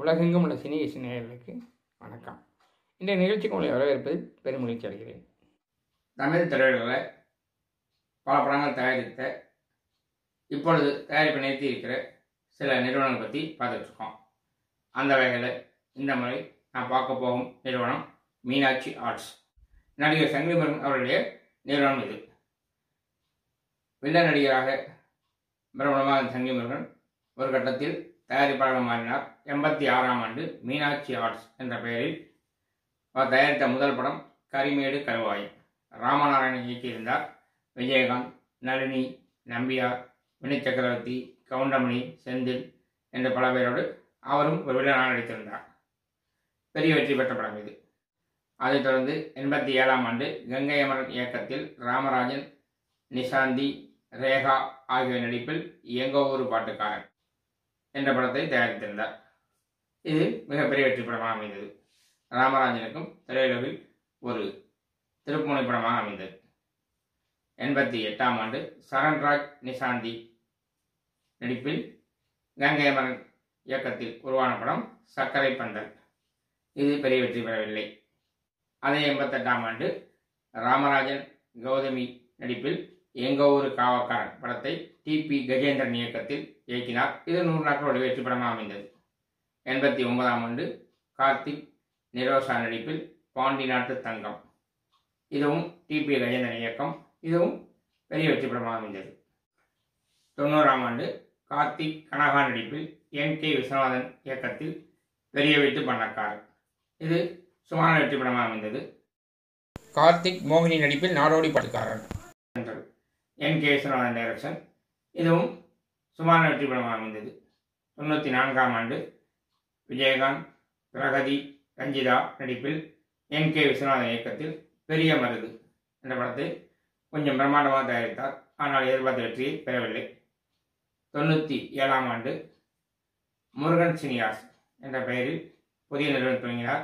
உலகெங்கும் உள்ள சினி இசை நேயர்களுக்கு வணக்கம் இந்த நிகழ்ச்சிக்கு உங்களை வரவேற்பதில் பெரும் மகிழ்ச்சி அடைகிறேன் தமிழ் திரையுலகில் பல படங்கள் தயாரித்த இப்பொழுது தயாரிப்பு நிறுத்தி இருக்கிற சில நிறுவனங்கள் பற்றி பார்த்துட்ருக்கோம் அந்த வகையில் இந்த முறை நான் பார்க்க போகும் நிறுவனம் மீனாட்சி ஆர்ட்ஸ் நடிகர் சங்கரிமரன் அவருடைய நிறுவனம் இது வில்ல நடிகராக பிரபலமாக சங்கரிமரன் ஒரு கட்டத்தில் தயாரிப்பாளர் மாறினார் எண்பத்தி ஆறாம் ஆண்டு மீனாட்சி ஆர்ட்ஸ் என்ற பெயரில் அவர் தயாரித்த முதல் படம் கரிமேடு கருவாயம் ராமநாராயணன் இயக்கியிருந்தார் விஜயகாந்த் நளினி நம்பியார் வினய் சக்கரவர்த்தி கவுண்டமணி செந்தில் என்ற பல பேரோடு அவரும் ஒரு வில்லனாக நடித்திருந்தார் பெரிய வெற்றி பெற்ற படம் இது அதைத் தொடர்ந்து எண்பத்தி ஏழாம் ஆண்டு கங்கை அமரன் இயக்கத்தில் ராமராஜன் நிஷாந்தி ரேகா ஆகியோர் நடிப்பில் எங்கோ ஒரு பாட்டுக்காரன் என்ற படத்தை தயாரித்திருந்தார் இது மிகப்பெரிய வெற்றி படமாக அமைந்தது ராமராஜனுக்கும் திரையுலகில் ஒரு திருப்புமுனை படமாக அமைந்தது எண்பத்தி எட்டாம் ஆண்டு சரண்ராஜ் நிஷாந்தி நடிப்பில் கங்கை அமரன் இயக்கத்தில் உருவான படம் சர்க்கரை பந்தல் இது பெரிய வெற்றி பெறவில்லை அதே எண்பத்தெட்டாம் ஆண்டு ராமராஜன் கௌதமி நடிப்பில் எங்க ஊரு காவக்காரன் படத்தை டி பி கஜேந்திரன் இயக்கத்தில் இயக்கினார் இது நூறு நாட்களோட வெற்றி படமாக அமைந்தது எண்பத்தி ஒன்பதாம் ஆண்டு கார்த்திக் நிரோஷா நடிப்பில் பாண்டி நாட்டு தங்கம் இதுவும் டி பி கஜேந்திரன் இயக்கம் இதுவும் பெரிய வெற்றி படமாக அமைந்தது தொண்ணூறாம் ஆண்டு கார்த்திக் கனகா நடிப்பில் என் கே விஸ்வநாதன் இயக்கத்தில் பெரிய வீட்டு பண்ணக்காரன் இது சுமான வெற்றி படமாக அமைந்தது கார்த்திக் மோகினி நடிப்பில் நாடோடி பாட்டுக்காரன் என்றது என் கே விஸ்வநாதன் டைரக்ஷன் இதுவும் சுமான வெற்றி படமாக அமைந்தது தொண்ணூற்றி நான்காம் ஆண்டு விஜயகாந்த் பிரகதி ரஞ்சிதா நடிப்பில் என் கே விஸ்வநாதன் இயக்கத்தில் பெரிய மருது என்ற படத்தை கொஞ்சம் பிரம்மாண்டமாக தயாரித்தார் ஆனால் எதிர்பார்த்த வெற்றியை பெறவில்லை தொண்ணூற்றி ஏழாம் ஆண்டு முருகன் சினியாஸ் என்ற பெயரில் புதிய நிறுவனம் தொடங்கினார்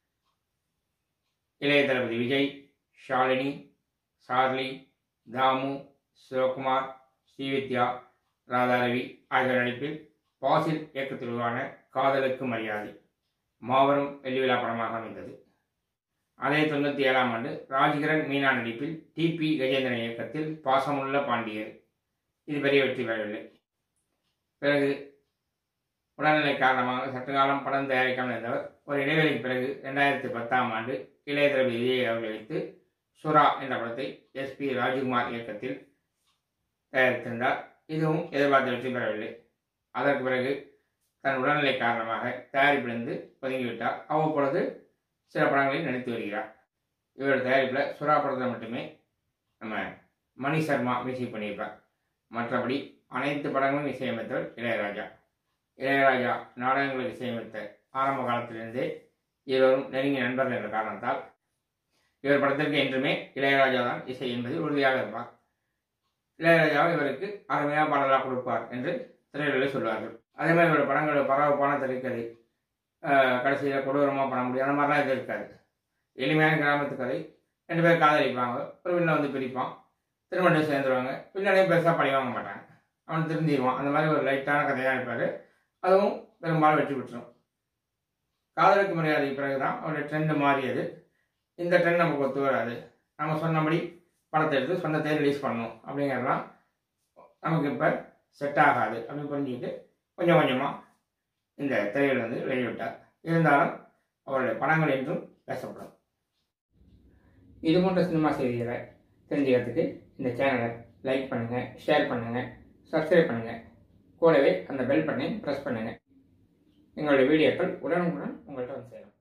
இளைய தளபதி விஜய் ஷாலினி சார்லி தாமு சிவகுமார் ஸ்ரீவித்யா ராதாரவி ஆகியோர் நடிப்பில் பாசில் இயக்கத்தில் உருவான காதலுக்கு மரியாதை மாபெரும் வெள்ளி விழா படமாக அமைந்தது அதே தொண்ணூற்றி ஏழாம் ஆண்டு ராஜ்கிரண் மீனா நடிப்பில் டி பி கஜேந்திரன் இயக்கத்தில் பாசமுள்ள பாண்டியர் இது பெரிய வெற்றி பெறவில்லை பிறகு உடல்நிலை காரணமாக சற்று காலம் படம் தயாரிக்காமல் இருந்தவர் ஒரு இடைவெளிக்கு பிறகு ரெண்டாயிரத்தி பத்தாம் ஆண்டு இளைய தளபதி விஜய் அவர்களை வைத்து சுரா என்ற படத்தை எஸ் பி ராஜ்குமார் இயக்கத்தில் தயாரித்திருந்தார் இதுவும் எதிர்பார்த்த வெற்றி பெறவில்லை அதற்கு பிறகு தன் உடல்நிலை காரணமாக தயாரிப்பிலிருந்து ஒதுங்கிவிட்டார் அவ்வப்பொழுது சில படங்களில் நடித்து வருகிறார் இவரோட தயாரிப்பில் சுறா படத்தில் மட்டுமே நம்ம மணி சர்மா மியூசிக் பண்ணியிருப்பார் மற்றபடி அனைத்து படங்களும் இசையமைத்தவர் இளையராஜா இளையராஜா நாடகங்களுக்கு இசையமைத்த ஆரம்ப காலத்திலிருந்தே இருவரும் நெருங்கிய நண்பர்கள் என்ற காரணத்தால் இவர் படத்திற்கு என்றுமே இளையராஜா தான் இசை என்பதில் உறுதியாக இருப்பார் இளையராஜா இவருக்கு அருமையாக பாடலாக கொடுப்பார் என்று திரையுலகில் சொல்வார்கள் அதே மாதிரி இவரோட படங்கள் பரவப்பான திரைக்கதை கடைசியில் கொடூரமாக பண்ண முடியும் அந்த மாதிரிலாம் இது இருக்காது எளிமையான கிராமத்து கதை ரெண்டு பேர் காதலிப்பாங்க ஒரு வில்ல வந்து பிரிப்பான் திருமணம் சேர்ந்துருவாங்க பின்னாடியும் பெருசாக பழி வாங்க மாட்டாங்க அவன் திருந்திடுவான் அந்த மாதிரி ஒரு லைட்டான கதையாக இருப்பார் அதுவும் பெரும்பாலும் வெற்றி பெற்றோம் காதலுக்கு மரியாதை பிறகு தான் அவருடைய ட்ரெண்டு மாறியது இந்த ட்ரெண்ட் நமக்கு ஒத்து வராது நம்ம சொன்னபடி படத்தை எடுத்து சொன்னத்தை ரிலீஸ் பண்ணணும் அப்படிங்கிறதுலாம் நமக்கு இப்போ செட் ஆகாது அப்படின்னு புரிஞ்சுக்கிட்டு கொஞ்சம் கொஞ்சமாக இந்த திரையில் வந்து வெளியிட்டார் இருந்தாலும் அவருடைய படங்கள் என்றும் பேசப்படும் இது போன்ற சினிமா செய்திகளை தெரிஞ்சுக்கிறதுக்கு இந்த சேனலை லைக் பண்ணுங்கள் ஷேர் பண்ணுங்கள் சப்ஸ்கிரைப் பண்ணுங்கள் கூடவே அந்த பெல் பட்டனை ப்ரெஸ் பண்ணுங்கள் எங்களுடைய வீடியோக்கள் உடனுக்குடன் உங்கள்கிட்ட வந்து சேரும்